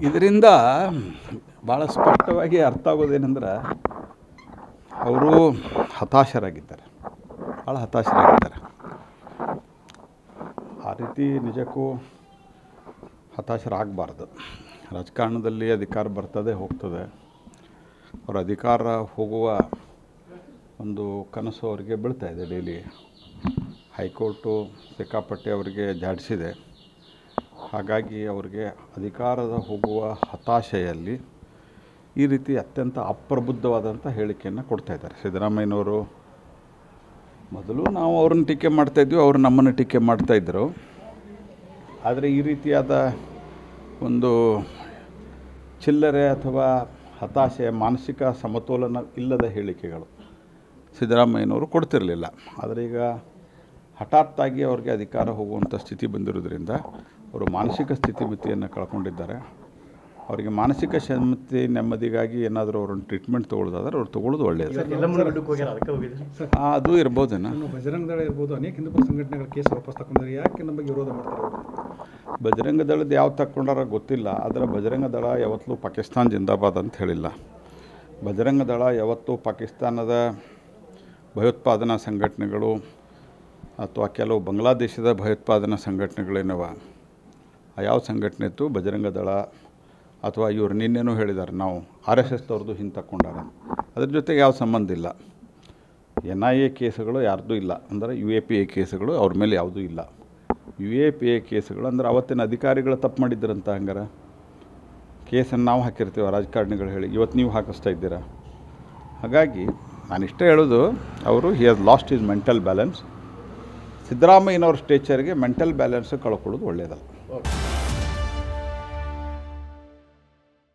ಇದರಿಂದ ಭಾಳ ಸ್ಪಷ್ಟವಾಗಿ ಅರ್ಥ ಆಗೋದೇನೆಂದ್ರೆ ಅವರು ಹತಾಶರಾಗಿದ್ದಾರೆ ಭಾಳ ಹತಾಶರಾಗಿದ್ದಾರೆ ಆ ರೀತಿ ನಿಜಕ್ಕೂ ಹತಾಶರಾಗಬಾರ್ದು ರಾಜಕಾರಣದಲ್ಲಿ ಅಧಿಕಾರ ಬರ್ತದೆ ಹೋಗ್ತದೆ ಅವ್ರ ಅಧಿಕಾರ ಹೋಗುವ ಒಂದು ಕನಸು ಅವರಿಗೆ ಬೀಳ್ತಾ ಇದೆ ಡೈಲಿ ಹೈಕೋರ್ಟು ಸಿಕ್ಕಾಪಟ್ಟೆ ಅವರಿಗೆ ಜಾಡಿಸಿದೆ ಹಾಗಾಗಿ ಅವರಿಗೆ ಅಧಿಕಾರದ ಹೋಗುವ ಹತಾಶೆಯಲ್ಲಿ ಈ ರೀತಿ ಅತ್ಯಂತ ಅಪ್ರಬುದ್ಧವಾದಂಥ ಹೇಳಿಕೆಯನ್ನು ಕೊಡ್ತಾ ಇದ್ದಾರೆ ಸಿದ್ದರಾಮಯ್ಯನವರು ಮೊದಲು ನಾವು ಅವ್ರನ್ನ ಟೀಕೆ ಮಾಡ್ತಾಯಿದ್ವಿ ಅವರು ನಮ್ಮನ್ನು ಟೀಕೆ ಮಾಡ್ತಾಯಿದ್ರು ಆದರೆ ಈ ರೀತಿಯಾದ ಒಂದು ಚಿಲ್ಲರೆ ಅಥವಾ ಹತಾಶೆ ಮಾನಸಿಕ ಸಮತೋಲನ ಇಲ್ಲದ ಹೇಳಿಕೆಗಳು ಸಿದ್ದರಾಮಯ್ಯನವರು ಕೊಡ್ತಿರಲಿಲ್ಲ ಆದರೆ ಈಗ ಹಠಾತ್ತಾಗಿ ಅವ್ರಿಗೆ ಅಧಿಕಾರ ಹೋಗುವಂಥ ಸ್ಥಿತಿ ಬಂದಿರೋದ್ರಿಂದ ಅವರು ಮಾನಸಿಕ ಸ್ಥಿತಿಮಿತಿಯನ್ನು ಕಳ್ಕೊಂಡಿದ್ದಾರೆ ಅವರಿಗೆ ಮಾನಸಿಕ ಶಾಂತಿ ನೆಮ್ಮದಿಗಾಗಿ ಏನಾದರೂ ಅವ್ರನ್ನ ಟ್ರೀಟ್ಮೆಂಟ್ ತೊಗೊಳ್ಳೋದಾದ್ರೆ ಅವ್ರು ತೊಗೊಳ್ಳೋದು ಒಳ್ಳೆಯದು ಎಲ್ಲಮ್ಮನ ಬಿಡಕ್ಕೆ ಹೋಗ್ಯಾರ ಅದಕ್ಕೆ ಹೋಗಿದ್ರು ಆ, ಅದು ಇರ್ಬೋದೇನೋ ಇನ್ನು ಬಜರಂಗ ದಳ ಇರ್ಬೋದು ಅನೇಕ ಹಿಂದೂಪರ ಸಂಘಟನೆಗಳ ಕೇಸ್ ವಾಪಸ್ ತಗೊಂಡ್ರೆ ಯಾಕೆ ನಮ್ಮ ಬಗ್ಗೆ ವಿರೋಧ ಮಾಡ್ತಾರೆ ಅವರು ಬಜರಂಗ ದಳದ ಯಾವ ತಕ್ಕೊಂಡಾರ ಗೊತ್ತಿಲ್ಲ ಆದರೆ ಬಜರಂಗ ದಳ ಯಾವತ್ತೂ ಪಾಕಿಸ್ತಾನ್ ಜಿಂದಾಬಾದ್ ಅಂತ ಹೇಳಿಲ್ಲ ಬಜರಂಗ ದಳ ಯಾವತ್ತೂ ಪಾಕಿಸ್ತಾನದ ಭಯೋತ್ಪಾದನಾ ಸಂಘಟನೆಗಳು ಅಥವಾ ಕೆಲವು ಬಾಂಗ್ಲಾದೇಶದ ಭಯೋತ್ಪಾದನಾ ಸಂಘಟನೆಗಳೇನವ ಆ ಯಾವ ಸಂಘಟನೆ ಇತ್ತು ಬಜರಂಗ ದಳ ಅಥವಾ ಇವರು ನಿನ್ನೆನೂ ಹೇಳಿದ್ದಾರೆ ನಾವು ಆರ್ ಎಸ್ ಎಸ್ದವ್ರದ್ದು ಹಿಂದೆ ತಕ್ಕೊಂಡಾರ ಅದ್ರ ಜೊತೆಗೆ ಯಾವ ಸಂಬಂಧ ಇಲ್ಲ ಎನ್ ಐ ಎ ಕೇಸುಗಳು ಯಾರ್ದೂ ಇಲ್ಲ ಅಂದರೆ ಯು ಎ ಪಿ ಎ ಕೇಸುಗಳು ಅವ್ರ ಮೇಲೆ ಯಾವುದೂ ಇಲ್ಲ ಯು ಎ ಪಿ ಎ ಕೇಸುಗಳು ಅಂದ್ರೆ ಅವತ್ತಿನ ಅಧಿಕಾರಿಗಳು ತಪ್ಪು ಮಾಡಿದ್ರಂತ ಹಂಗಾರೆ ಕೇಸನ್ನು ನಾವು ಹಾಕಿರ್ತೀವಿ ರಾಜಕಾರಣಿಗಳು ಹೇಳಿ ಇವತ್ತು ನೀವು ಹಾಕಿಸ್ತಾ ಇದ್ದೀರಾ ಹಾಗಾಗಿ ನಾನು ಇಷ್ಟೇ ಹೇಳೋದು ಅವರು he has lost his mental balance ಸಿದ್ದರಾಮಯ್ಯನವ್ರ ಸ್ಟೇಚರ್ಗೆ ಮೆಂಟಲ್ ಬ್ಯಾಲೆನ್ಸ್ ಕಳ್ಕೊಳ್ಳೋದು ಒಳ್ಳೆಯದಲ್ಲ ಓಕೆ